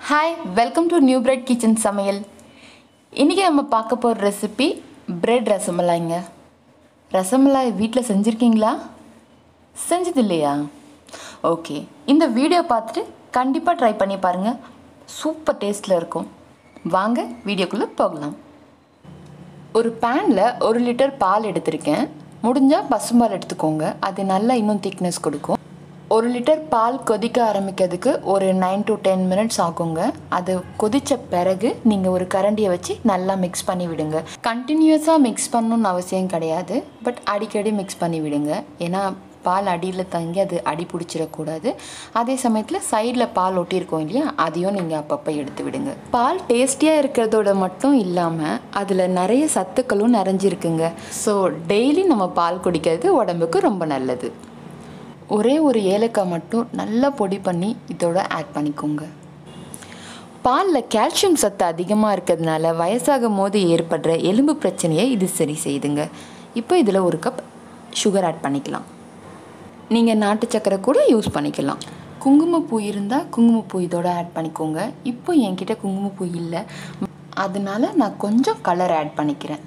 hi welcome to new bread kitchen சமையல் இன்றைக்கி நம்ம பார்க்க போகிற ரெசிபி பிரெட் ரசமலாய்ங்க ரசமலாய் வீட்டில் செஞ்சுருக்கீங்களா செஞ்சது இல்லையா ஓகே இந்த வீடியோ பார்த்துட்டு கண்டிப்பாக ட்ரை பண்ணி பாருங்கள் சூப்பர் டேஸ்ட்டில் இருக்கும் வாங்க வீடியோக்குள்ளே போகலாம் ஒரு பேனில் ஒரு லிட்டர் பால் எடுத்திருக்கேன் முடிஞ்சால் பசும்பால் எடுத்துக்கோங்க அது நல்லா இன்னும் திக்னஸ் கொடுக்கும் ஒரு லிட்டர் பால் கொதிக்க ஆரம்பிக்கிறதுக்கு ஒரு நைன் டு டென் மினிட்ஸ் ஆகுங்க அது கொதித்த பிறகு நீங்கள் ஒரு கரண்டியை வச்சு நல்லா மிக்ஸ் பண்ணி விடுங்க கண்டினியூஸாக மிக்ஸ் பண்ணணும்னு அவசியம் கிடையாது பட் அடிக்கடி மிக்ஸ் பண்ணி விடுங்க ஏன்னா பால் அடியில் தங்கி அது அடி பிடிச்சிடக்கூடாது அதே சமயத்தில் சைடில் பால் ஒட்டியிருக்கோம் இல்லையா அதையும் நீங்கள் அப்பப்போ எடுத்து விடுங்க பால் டேஸ்டியாக இருக்கிறதோட மட்டும் இல்லாமல் அதில் நிறைய சத்துக்களும் நிறைஞ்சிருக்குங்க ஸோ டெய்லி நம்ம பால் குடிக்கிறது உடம்புக்கு ரொம்ப நல்லது ஒரே ஒரு ஏலக்காய் மட்டும் நல்லா பொடி பண்ணி இதோட ஆட் பண்ணிக்கோங்க பாலில் கால்சியம் சத்து அதிகமாக இருக்கிறதுனால வயசாகும் போது ஏற்படுற எலும்பு பிரச்சனையை இது சரி செய்யுதுங்க இப்போ இதில் ஒரு கப் சுகர் ஆட் பண்ணிக்கலாம் நீங்கள் நாட்டு சக்கரை கூட யூஸ் பண்ணிக்கலாம் குங்குமப்பூ இருந்தால் குங்குமப்பூ இதோட ஆட் பண்ணிக்கோங்க இப்போ என்கிட்ட குங்குமப்பூ இல்லை அதனால நான் கொஞ்சம் கலர் ஆட் பண்ணிக்கிறேன்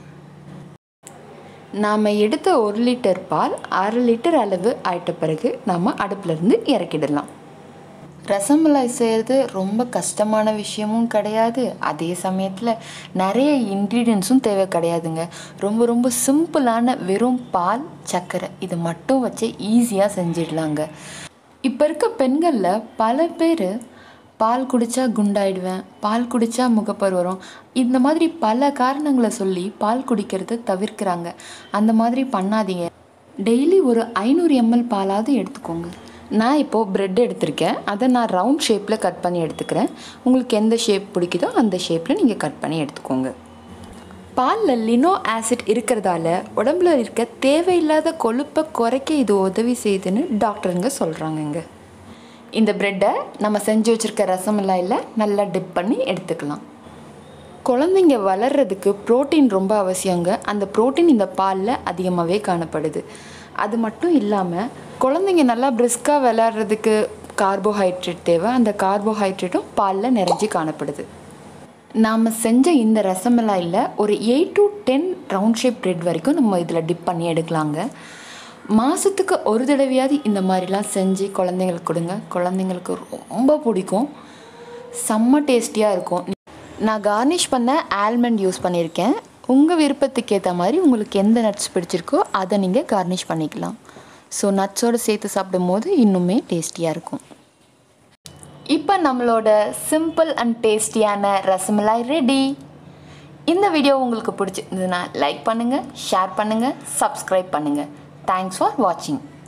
நாம் எடுத்த ஒரு லிட்டர் பால் அரை லிட்டர் அளவு ஆயிட்ட பிறகு நம்ம அடுப்புலேருந்து இறக்கிடலாம் ரசமலாய் செய்கிறது ரொம்ப கஷ்டமான விஷயமும் கிடையாது அதே சமயத்தில் நிறைய இன்க்ரீடியன்ஸும் தேவை கிடையாதுங்க ரொம்ப ரொம்ப சிம்பிளான வெறும் பால் சர்க்கரை இது மட்டும் வச்சு ஈஸியாக செஞ்சிடலாங்க இப்போ இருக்க பெண்களில் பல பேர் பால் குடித்தா குண்டாயிடுவேன் பால் குடித்தா முகப்பரு வரும் இந்த மாதிரி பல காரணங்களை சொல்லி பால் குடிக்கிறத தவிர்க்கிறாங்க அந்த மாதிரி பண்ணாதீங்க டெய்லி ஒரு ஐநூறு எம்எல் பாலாவது எடுத்துக்கோங்க நான் இப்போது ப்ரெட் எடுத்திருக்கேன் அதை நான் ரவுண்ட் ஷேப்பில் கட் பண்ணி எடுத்துக்கிறேன் உங்களுக்கு எந்த ஷேப் பிடிக்குதோ அந்த ஷேப்பில் நீங்கள் கட் பண்ணி எடுத்துக்கோங்க பாலில் லினோ ஆசிட் இருக்கிறதால உடம்புல இருக்க தேவையில்லாத கொழுப்பை குறைக்க இது உதவி செய்யுதுன்னு டாக்டருங்க சொல்கிறாங்கங்க இந்த ப்ரெட்டை நம்ம செஞ்சு வச்சுருக்க ரசமலாயில் நல்லா டிப் பண்ணி எடுத்துக்கலாம் குழந்தைங்க வளர்கிறதுக்கு ப்ரோட்டீன் ரொம்ப அவசியங்க அந்த ப்ரோட்டீன் இந்த பாலில் அதிகமாகவே காணப்படுது அது மட்டும் இல்லாமல் குழந்தைங்க நல்லா பிரிஸ்காக விளையாடுறதுக்கு கார்போஹைட்ரேட் தேவை அந்த கார்போஹைட்ரேட்டும் பாலில் நிறைஞ்சி காணப்படுது நாம் செஞ்ச இந்த ரசமலாயில் ஒரு eight to ten round shape bread வரைக்கும் நம்ம இதில் டிப் பண்ணி எடுக்கலாங்க மாதத்துக்கு ஒரு தடவையாவது இந்த மாதிரிலாம் செஞ்சு குழந்தைங்களுக்கு கொடுங்க குழந்தைங்களுக்கு ரொம்ப பிடிக்கும் செம்ம டேஸ்டியாக இருக்கும் நான் கார்னிஷ் பண்ண ஆல்மண்ட் யூஸ் பண்ணியிருக்கேன் உங்கள் விருப்பத்துக்கு ஏற்ற மாதிரி உங்களுக்கு எந்த நட்ஸ் பிடிச்சிருக்கோ அதை நீங்கள் கார்னிஷ் பண்ணிக்கலாம் ஸோ நட்ஸோடு சேர்த்து சாப்பிடும் போது இன்னுமே டேஸ்டியாக இருக்கும் இப்போ நம்மளோட சிம்பிள் அண்ட் டேஸ்டியான ரசமலாய் ரெடி இந்த வீடியோ உங்களுக்கு பிடிச்சிருந்ததுன்னா லைக் பண்ணுங்கள் ஷேர் பண்ணுங்கள் சப்ஸ்கிரைப் பண்ணுங்கள் தேங்க்ஸ் ஃபார் வாட்சிங்